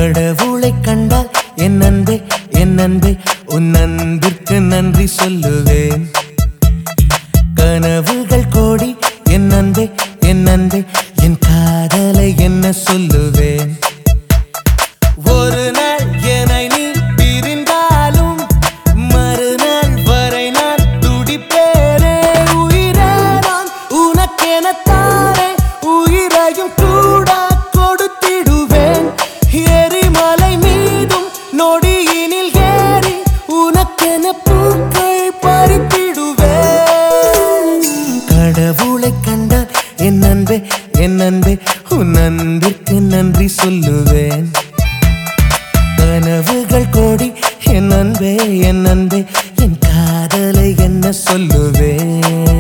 கடவுளை கண்டால் என் அன்பே என் அன்பே உன் அன்பிற்கு நன்றி சொல்லுவேன் கனவுகள் கோடி என் அன்பே என் அன்பே என் காதலை என்ன சொல்லுவேன் ஒரு நாள் என்னை நீ பிரிந்தாலும் மறுநாள் வரை நான் துடிப்பேனே உயிரே நான் உனக்கெனத்தானே உயிரையும் கூட கொடுத்திடுவேன் எரிமலை மீதும் நொடியினில் ஏறி உனக்கென பூக்கள் பறித்திடுவேன் கடவுளை கண்டால் என் அன்பே என் அன்பே உன் அன்பிற்கு நன்றி சொல்லுவேன் கனவுகள் கோடி என் அன்பே என் அன்பே என் காதலை என்ன சொல்லுவேன்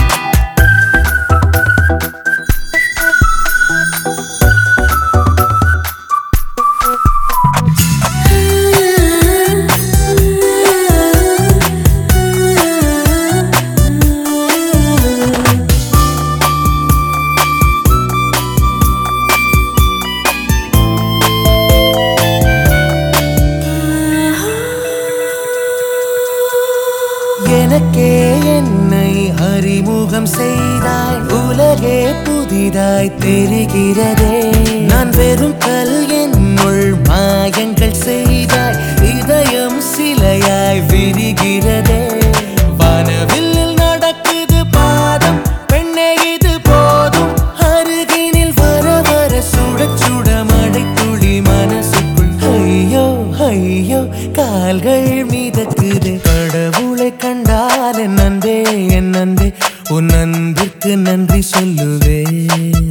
எனக்கே என்னை அறிமுகம் செய்தாய் உலகே புதிதாய் தெரிகிறதே நான் வெறும் கல் என்னுள் மாயங்கள் செய்தாய் இதயம் சிலையாய் விரிகிறதே வானவில்லில் நடக்குது பாதம் பெண்ணே இது போதும் அருகினில் வர வர சுட சுட மழை துளி மனசுக்குள் ஐயோ ஐயோ கால்கள் மிதக்குது கடவுளை கண்டால் என் அன்பே என் அன்பே உன் அன்பிற்கு நன்றி சொல்லுவேன்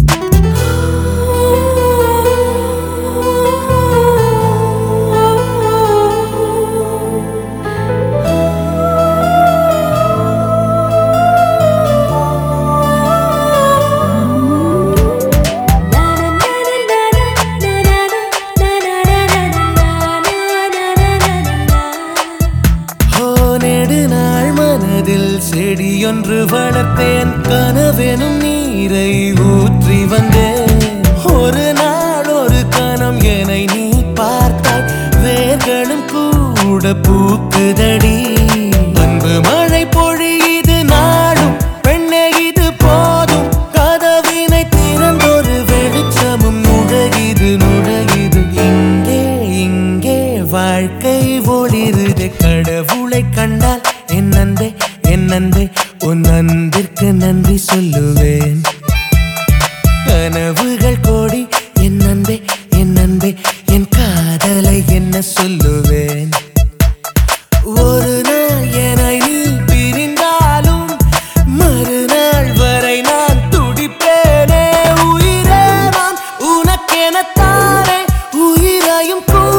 ஓ நெடுநாள் மனதில் செடியொன்று வளர்த்தேன் கனவெனும் நீரை ஊற்றி வந்தேன் ஒரு நாள் ஒரு கணம் என நீ பார்த்தாய் வேர்களும் கூட பூக்குதடி அன்பு மழை பொழியுது நாடும் பெண்ணே இது போதும் கதவினை திறந்தொரு வெளிச்சமும் நுழையுது நுழையுது இங்கே இங்கே வாழ்க்கை ஒளிருது கடவுளை கண்டால் என் அன்பே என் அன்பே உன் அன்பிற்கு நன்றி சொல்லுவேன் கனவுகள் கோடி என் அன்பே என் அன்பே என் காதலை என்ன சொல்லுவேன் ஒரு நாள் என்னை நீ பிரிந்தாலும் மறுநாள் வரை நான் துடிப்பேனே உயிரே நான் உனக்கெனத்தானே உயிரையும் கூட